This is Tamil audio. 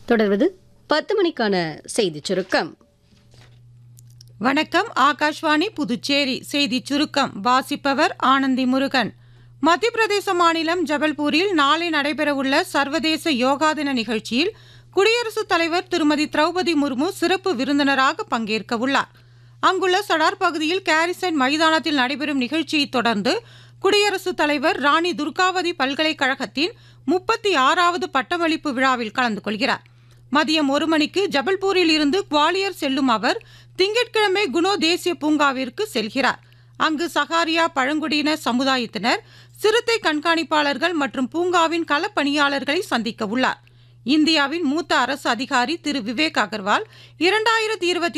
தொடர்வது பத்து மணிக்கான செய்திச் சுருக்கம் வணக்கம் ஆகாஷ்வாணி புதுச்சேரி செய்தி சுருக்கம் வாசிப்பவர் ஆனந்தி முருகன் மத்திய பிரதேச மாநிலம் ஜபல்பூரில் நாளை நடைபெறவுள்ள சர்வதேச யோகா தின நிகழ்ச்சியில் குடியரசுத் தலைவர் திருமதி திரௌபதி முர்மு சிறப்பு விருந்தினராக பங்கேற்க உள்ளார் அங்குள்ள சடார் பகுதியில் கேரிசன் மைதானத்தில் நடைபெறும் நிகழ்ச்சியைத் தொடர்ந்து குடியரசுத் தலைவர் ராணி துர்காவதி பல்கலைக்கழகத்தின் முப்பத்தி ஆறாவது பட்டமளிப்பு விழாவில் கலந்து கொள்கிறார் மதியம் ஒரு மணிக்கு ஜபல்பூரில் இருந்து குவாலியர் செல்லும் அவர் திங்கட்கிழமை குணோ தேசிய பூங்காவிற்கு செல்கிறார் அங்கு சகாரியா பழங்குடியின சமுதாயத்தினர் சிறுத்தை கண்காணிப்பாளர்கள் மற்றும் பூங்காவின் களப்பணியாளர்களை சந்திக்க உள்ளார் இந்தியாவின் மூத்த அரசு அதிகாரி திரு விவேக் அகர்வால் இரண்டாயிரத்தி இருபத்தி